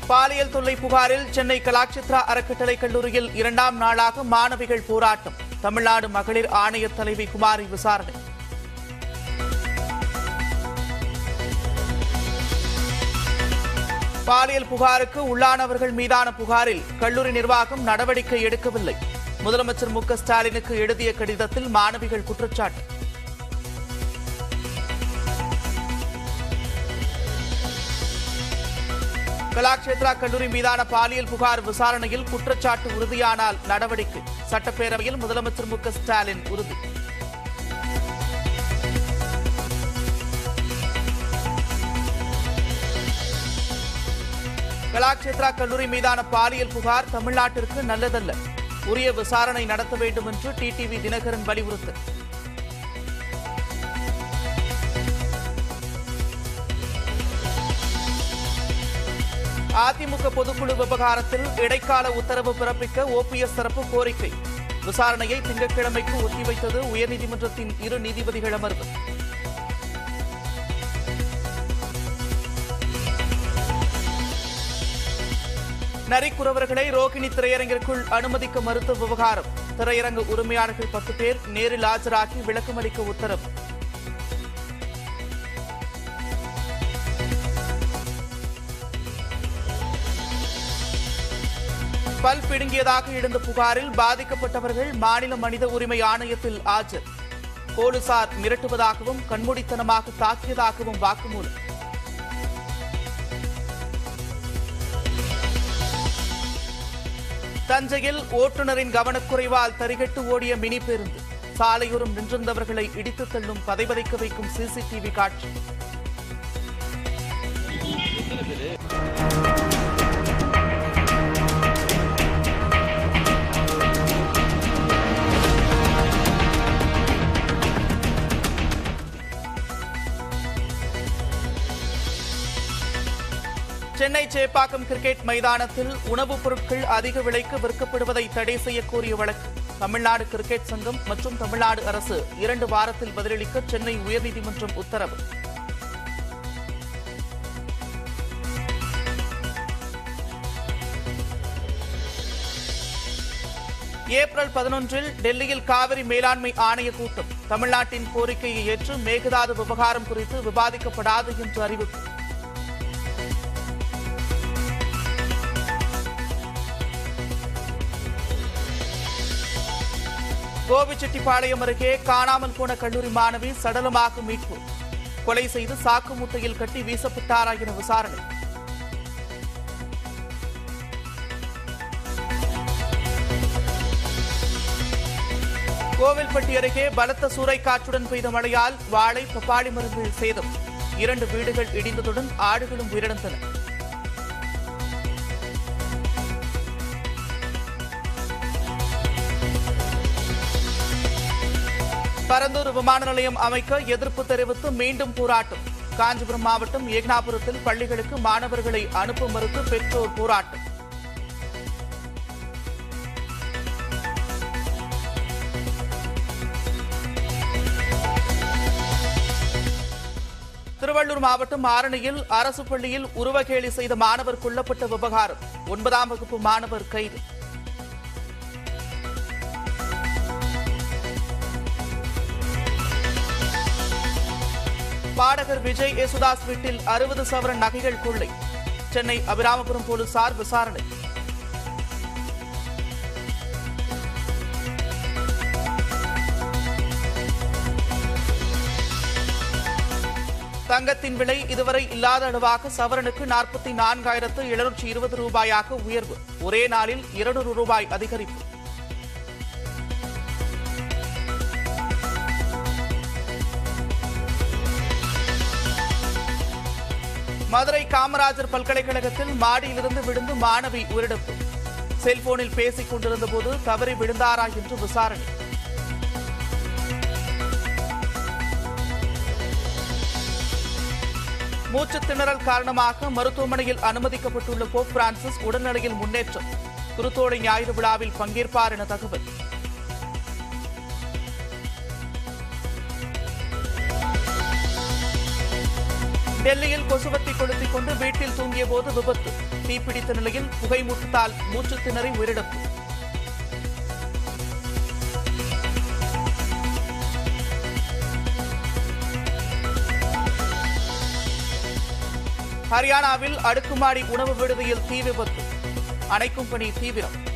பாலியல் தொல்லை புகாரில் சென்னை கலாட்சித்ரா அறக்கட்டளை கல்லூரியில் இரண்டாம் நாளாக மாணவிகள் போராட்டம் தமிழ்நாடு மகளிர் ஆணைய தலைவி குமாரி விசாரணை பாலியல் புகாருக்கு உள்ளானவர்கள் மீதான புகாரில் கல்லூரி நிர்வாகம் நடவடிக்கை எடுக்கவில்லை முதலமைச்சர் மு க ஸ்டாலினுக்கு எழுதிய கடிதத்தில் மாணவிகள் குற்றச்சாட்டு கலாக்ஷேத்ரா கல்லூரி மீதான பாலியல் புகார் விசாரணையில் குற்றச்சாட்டு உறுதியானால் நடவடிக்கை சட்டப்பேரவையில் முதலமைச்சர் மு க ஸ்டாலின் உறுதி கலாக்ஷேத்ரா கல்லூரி மீதான பாலியல் புகார் தமிழ்நாட்டிற்கு நல்லதல்ல உரிய விசாரணை நடத்த வேண்டும் என்று டிடிவி தினகரன் வலியுறுத்தல் அதிமுக பொதுக்குழு விவகாரத்தில் இடைக்கால உத்தரவு பிறப்பிக்க ஓபிஎஸ் தரப்பு கோரிக்கை விசாரணையை திங்கட்கிழமைக்கு ஒத்திவைத்தது உயர்நீதிமன்றத்தின் இரு நீதிபதிகள் அமர்வு நரிக்குறவர்களை ரோகிணி திரையரங்கிற்குள் அனுமதிக்க மறுத்த விவகாரம் திரையரங்கு உரிமையாளர்கள் பத்து பேர் நேரில் ஆஜராகி விளக்கமளிக்க உத்தரவு பல் பிடுங்கியதாக எழுந்த புகாரில் பாதிக்கப்பட்டவர்கள் மாநில மனித உரிமை ஆணையத்தில் ஆஜர் போலீசார் மிரட்டுவதாகவும் கண்மூடித்தனமாக தாக்கியதாகவும் வாக்குமூலம் தஞ்சையில் ஓட்டுநரின் கவனக்குறைவால் தரிகட்டு ஓடிய மினி பேருந்து சாலையோரம் நின்றிருந்தவர்களை இடித்து தள்ளும் பதைபதைக்க வைக்கும் சிசிடிவி காட்சி சென்னை சேப்பாக்கம் கிரிக்கெட் மைதானத்தில் உணவுப் பொருட்கள் அதிக விலைக்கு விற்கப்படுவதை தடை செய்ய கோரிய வழக்கு தமிழ்நாடு கிரிக்கெட் சங்கம் மற்றும் தமிழ்நாடு அரசு இரண்டு வாரத்தில் பதிலளிக்க சென்னை உயர்நீதிமன்றம் உத்தரவு ஏப்ரல் பதினொன்றில் டெல்லியில் காவிரி மேலாண்மை ஆணைய கூட்டம் தமிழ்நாட்டின் கோரிக்கையை ஏற்று மேகதாது விவகாரம் குறித்து விவாதிக்கப்படாது என்று அறிவிப்பு கோபிச்செட்டிப்பாளையம் அருகே காணாமல் போன கல்லூரி மாணவி சடலமாக மீட்பு கொலை செய்து சாக்கு மூட்டையில் கட்டி வீசப்பட்டாரா என விசாரணை கோவில்பட்டி அருகே பலத்த சூறைக்காற்றுடன் பெய்த மழையால் வாழை பப்பாளி மரங்கள் சேதம் இரண்டு வீடுகள் இடிந்ததுடன் ஆடுகளும் உயிரிழந்தன பரந்தூர் விமான நிலையம் அமைக்க எதிர்ப்பு தெரிவித்து மீண்டும் போராட்டம் காஞ்சிபுரம் மாவட்டம் ஏகனாபுரத்தில் பள்ளிகளுக்கு மாணவர்களை அனுப்ப மறுத்து பெற்றோர் போராட்டம் திருவள்ளூர் மாவட்டம் ஆரணியில் அரசு பள்ளியில் உருவகேலி செய்த மாணவர் கொல்லப்பட்ட விவகாரம் ஒன்பதாம் வகுப்பு மாணவர் கைது பாடகர் விஜய் யேசுதாஸ் வீட்டில் அறுபது சவரன் நகைகள் கொள்ளை சென்னை அபிராமபுரம் போலீசார் விசாரணை தங்கத்தின் விலை இதுவரை இல்லாத அளவாக சவரனுக்கு நாற்பத்தி நான்காயிரத்து எழுநூற்றி இருபது ரூபாயாக உயர்வு ஒரே நாளில் இருநூறு ரூபாய் அதிகரிப்பு மதுரை காமராஜர் பல்கலைக்கழகத்தில் மாடியிலிருந்து விழுந்து மாணவி உயிரிழப்பு செல்போனில் பேசிக் கொண்டிருந்த போது தவறி விழுந்தாரா என்று விசாரணை மூச்சு திணறல் காரணமாக மருத்துவமனையில் அனுமதிக்கப்பட்டுள்ள போப் பிரான்சிஸ் உடல்நிலையில் முன்னேற்றம் குருத்தோடை ஞாயிறு விழாவில் பங்கேற்பார் என தகவல் டெல்லியில் கொசுவத்தி கொளுத்திக் கொண்டு வீட்டில் தூங்கிய போது விபத்து தீப்பிடித்த நிலையில் புகை மூட்டத்தால் மூச்சு திணறி உயிரிழப்பு ஹரியானாவில் அடுக்குமாடி உணவு விடுதியில் தீ விபத்து அணைக்கும் பணி தீவிரம்